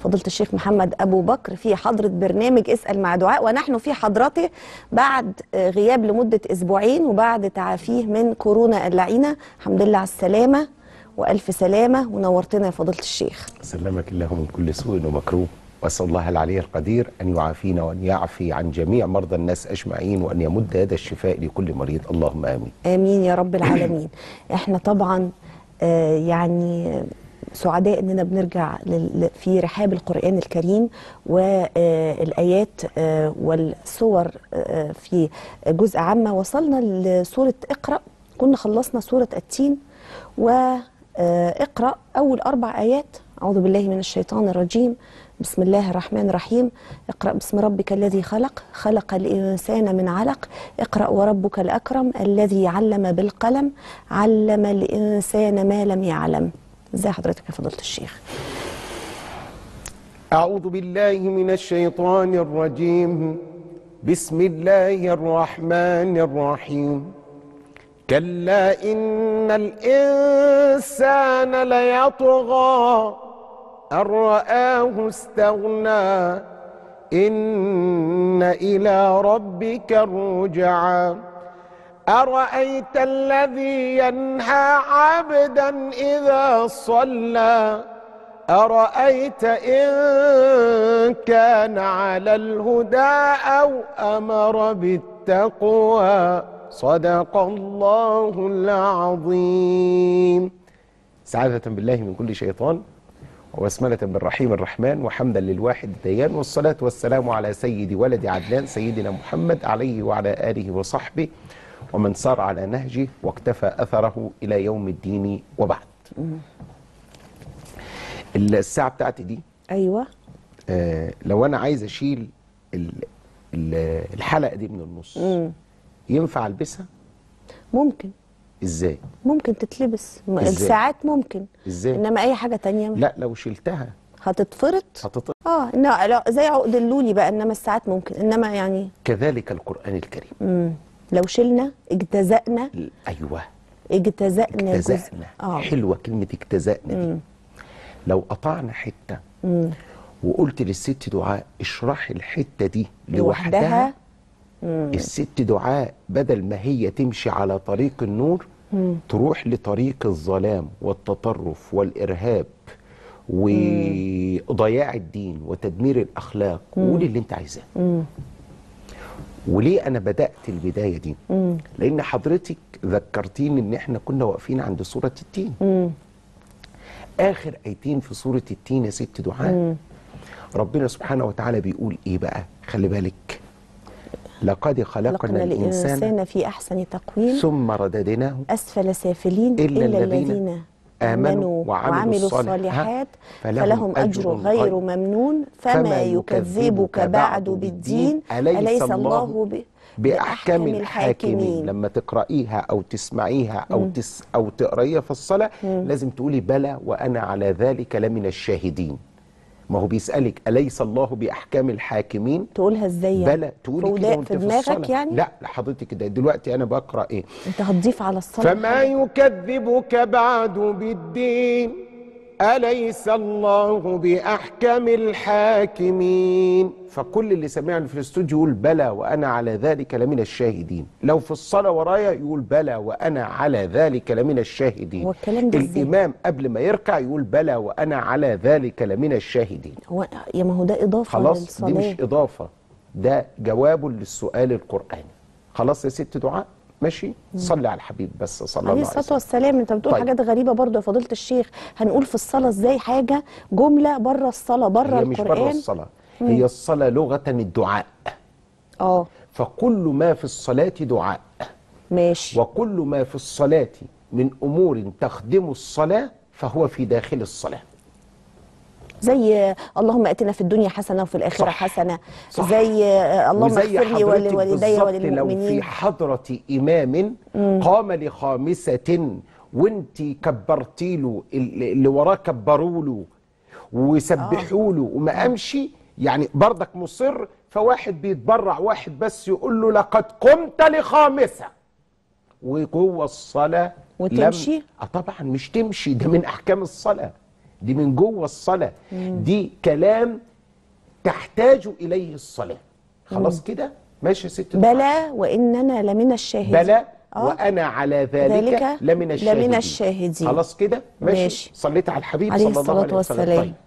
فضيله الشيخ محمد ابو بكر في حضره برنامج اسال مع دعاء ونحن في حضرته بعد آه، غياب لمده اسبوعين وبعد تعافيه من كورونا اللعينه الحمد لله على السلامه والف سلامه ونورتنا يا فضيله الشيخ سلمك الله من كل سوء ومكروه واسال الله العلي القدير ان يعافينا وان يعفي عن جميع مرضى الناس اجمعين وان يمد يد الشفاء لكل مريض اللهم امين امين يا رب العالمين احنا طبعا آه، يعني سعداء اننا بنرجع لل- في رحاب القران الكريم والايات والصور آه، في جزء عامه وصلنا لسوره اقرا كنا خلصنا سوره التين واقرا اول اربع ايات اعوذ بالله من الشيطان الرجيم بسم الله الرحمن الرحيم اقرا باسم ربك الذي خلق خلق الانسان من علق اقرا وربك الاكرم الذي علم بالقلم علم الانسان ما لم يعلم ازي حضرتك يا فضيله الشيخ اعوذ بالله من الشيطان الرجيم بسم الله الرحمن الرحيم كلا ان الانسان ليطغى ان راه استغنى ان الى ربك الرجعى أرأيت الذي ينهى عبدا إذا صلى أرأيت إن كان على الهدى أو أمر بالتقوى صدق الله العظيم سعادة بالله من كل شيطان وبسملة بالرحيم الرحمن وحمدا للواحد الديان والصلاة والسلام على سيد ولد عدنان سيدنا محمد عليه وعلى آله وصحبه ومن سار على نهجه واقتفى أثره إلى يوم الدين وبعد الساعة بتاعتي دي ايوه آه لو أنا عايز أشيل ال- ال- الحلقة دي من النص مم. ينفع ألبسها ممكن إزاي ممكن تتلبس م- إزاي؟ الساعات ممكن إزاي انما اي حاجه تانية لا لو شلتها هتتفرط هتط... اه إنه لا زي عقد اللولي بقى انما الساعات ممكن انما يعني كذلك القرآن الكريم مم. لو شلنا اجتزأنا أيوه اجتزأنا جزء اجتزأنا اه حلوة كلمة اجتزأنا دي لو قطعنا حتة مم. وقلت للست دعاء اشرحي الحتة دي لوحدها لوحدها الست دعاء بدل ما هي تمشي على طريق النور تروح لطريق الظلام والتطرف والإرهاب وضياع الدين وتدمير الأخلاق وقولي اللي انت عايزاه وليه أنا بدأت البداية دي لأن حضرتك ذكرتيني إن احنا كنا واقفين عند سورة التين آخر آيتين في سورة التين يا ست دعاء ربنا سبحانه وتعالى بيقول إيه بقى خلي بالك لقد خلقنا خلقنا الإنسان الإنسان في أحسن تقويم ثم رددناه أسفل سافلين إلا إلا, الذين الذين آمنوا وعملوا الصالحات فلهم فلهم أجر أجر غير غير ممنون فما فما يكذبك يكذبك بعد بعد بالدين بالدين أليس أليس الله الله ب- بأحكام الحاكمين لما تقرأيها أو تسمعيها أو تس أو تقرأيها في الصلاة لازم تقولي بلى وأنا على ذلك لمن الشاهدين ما هو بيسألك أليس الله بأحكام الحاكمين تقولها ازاي يعني؟ بلى تقولي في كده ودا- وانت في في دماغك الصلاة يعني لا لحضرتك كده دلوقتي أنا بقرأ إيه انت هتضيف على الصلاة فما يكذبك بعد بالدين أليس الله بأحكم الحاكمين فكل اللي سمعني في الاستوديو يقول بلى وأنا على ذلك لمن الشاهدين لو في الصلاة ورايا يقول بلى وأنا على ذلك لمن الشاهدين هو الكلام ده ازاي؟ الإمام قبل ما يركع يقول بلى وأنا على ذلك لمن الشاهدين هو يا ما هو ده إضافة خلاص للصلاة دي مش إضافة ده جواب للسؤال القرآني خلاص يا ست دعاء ماشي صلي على الحبيب بس صلى الله عليه عليه الصلاة وسلم والسلام انت بتقول طيب. حاجات غريبة برضو يا فضيلة الشيخ هنقول في الصلاة ازاي حاجة جملة بره الصلاة بره هي مش بره القرآن الصلاة هي الصلاة لغة الدعاء اه فكل ما في الصلاة دعاء ماشي وكل ما في الصلاة من أمور تخدم الصلاة فهو في داخل الصلاة زي اللهم اتنا في الدنيا حسنه وفي الاخره صح. حسنه صح. زي آه، اللهم وزي اغفر لي حضرتك ولوالدي بالظبط لو في وللمؤمنين حضرة إمام قام لخامسة وانت كبرتي له اللي وراه كبروا له وسبحوا له وما قامش يعني برضك مصر فواحد بيتبرع واحد بس يقول له لقد قمت لخامسة وجوه الصلاة وتمشي؟ لم... آه طبعا مش تمشي ده من أحكام الصلاة دي من جوه الصلاه دي كلام تحتاج اليه الصلاه خلاص كده ماشي يا ست دعاء؟ بلى واننا لمن الشاهدين بلى آه. وانا على ذلك ذلك لمن الشاهدين لمن الشاهدين. خلاص كده ماشي, ماشي. صليت على الحبيب عليه صلى الله الصلاة عليه وسلم والسلام. طيب